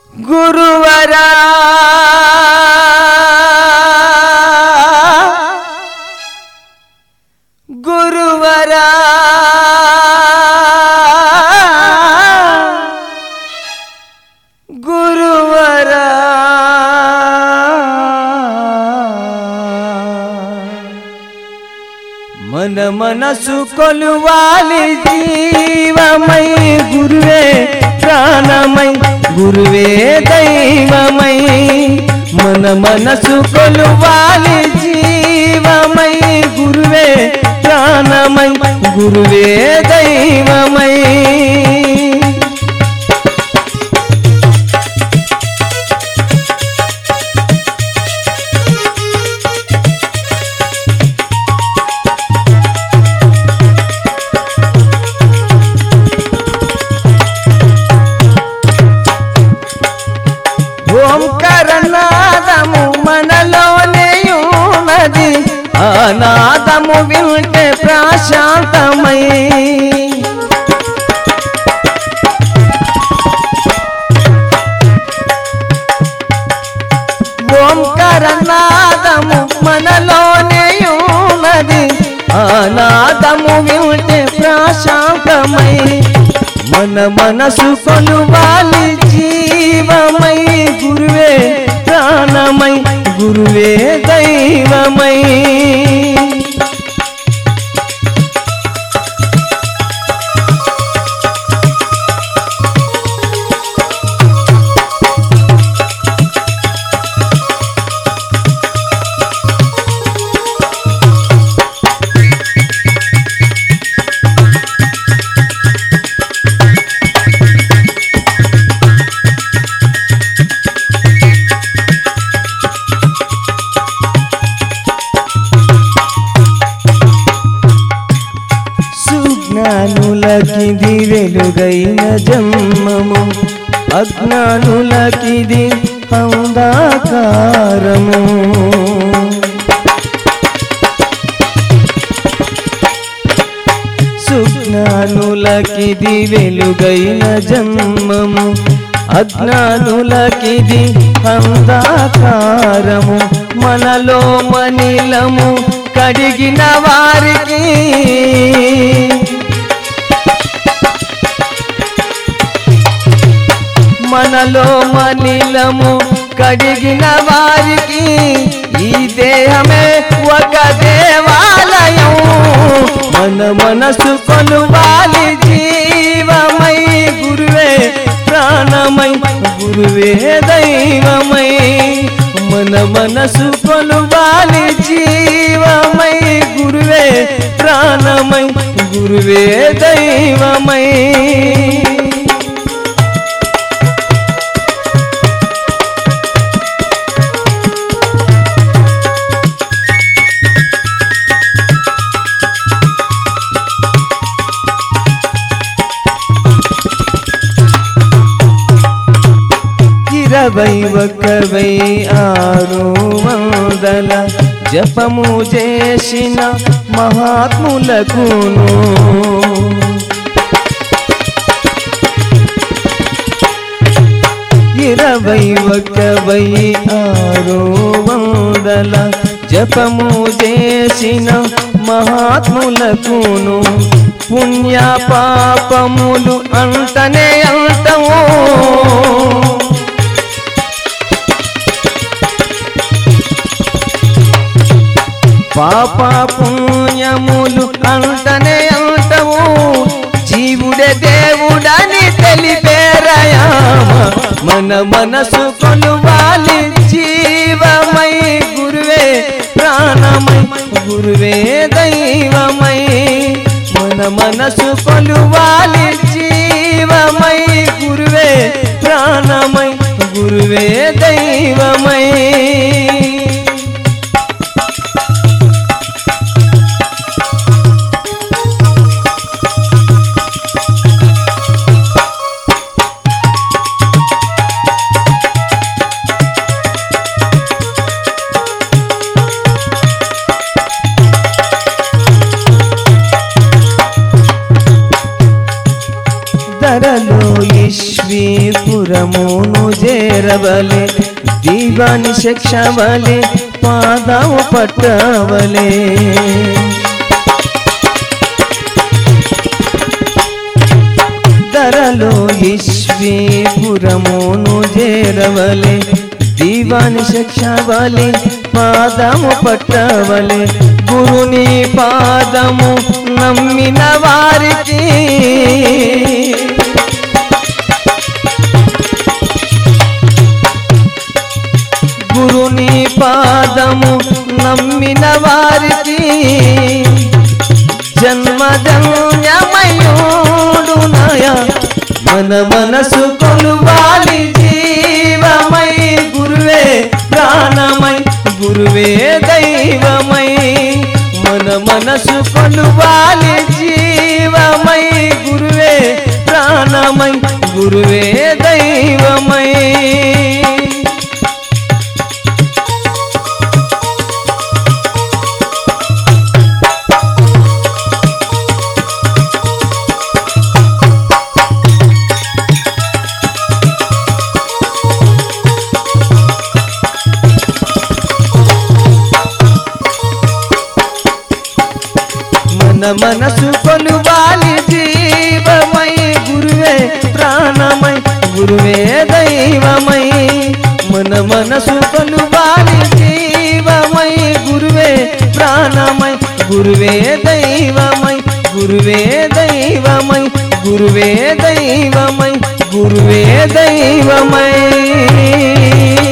గురువరా గురువరా గురువరా మన మనసు కొలువాలి జీవమై గురువే ప్రాణమై గురువే దైవమై మన మనసు కొలువాలి జీవమై గురువే ప్రాణమై గురువే దైవమై ఓంకరనాదము మనలోనే ఉన్నది ఆ నాదము వింటే ప్రశాంతమై ఓంకరనాదము మనలోనే ఉన్నది ఆ నాదము వింటే ప్రశాంతమై మన మనసు కొలువాలి జీవమై గురువే ప్రాణమై గురువే దైవమై సుజ్ఞానులకిది వెలుగైన జన్మము అజ్ఞానులకిది అంధాకారము సుజ్ఞానులకిది వెలుగైన జన్మము అజ్ఞానులకిది అంధాకారము మనలో మనిలము కడిగిన వారికి మనలో మనిలము కడిగిన వారికి ఈ దేహమే ఒక దేవాలయం మన మనసు కొలువాలి జీవమై గురువే ప్రాణమై గురువే దైవమై మన మనసు కొలువాలి జీవమై గురువే ప్రాణమై గురువే దైవమై ఇరవై ఒకవై ఆరు వందల జపము చేసిన మహాత్ములకును ఇరవై ఒకవై ఆరు వందల జపము చేసిన మహాత్ములకును పుణ్య పాపములు అంటనే అంటము పాప పుణ్యములు అంటనే అంటవు జీవుడే దేవుడని తెలిపేరయామ మన మనసు కొలువాలి జీవమై గురువే ప్రాణమై గురువే దైవమై మన మనసు కొలువాలి జీవమై గురువే ప్రాణమై గురువే దైవమై ధరలో ఈశ్వర ఈశ్వీపురమును చేరవలే దీవాని శిక్షవలే పాదము పట్టవలే ధరలో ఈశ్వీపురమును చేరవలే దీవాని శిక్షవలే పాదము పట్టవలే గురుని పాదము నమ్మిన వారికి గురుని పాదము నమ్మిన వారికి జన్మజన్యమయూడునయ మన మనసు కొలువాలి జీవమై గురువే ప్రాణమై గురువే దైవమై మన మనసు కొలువాలి జీవమై గురువే ప్రాణమై గురువే దైవమై మన మనసు కొలువాలి జీవమై గురువే ప్రాణమై గురువే దైవమై మన మనసు కొలువాలి జీవమై గురువే ప్రాణమై గురువే దైవమై గురువే దైవమై గురువే దైవమై గురువే దైవమై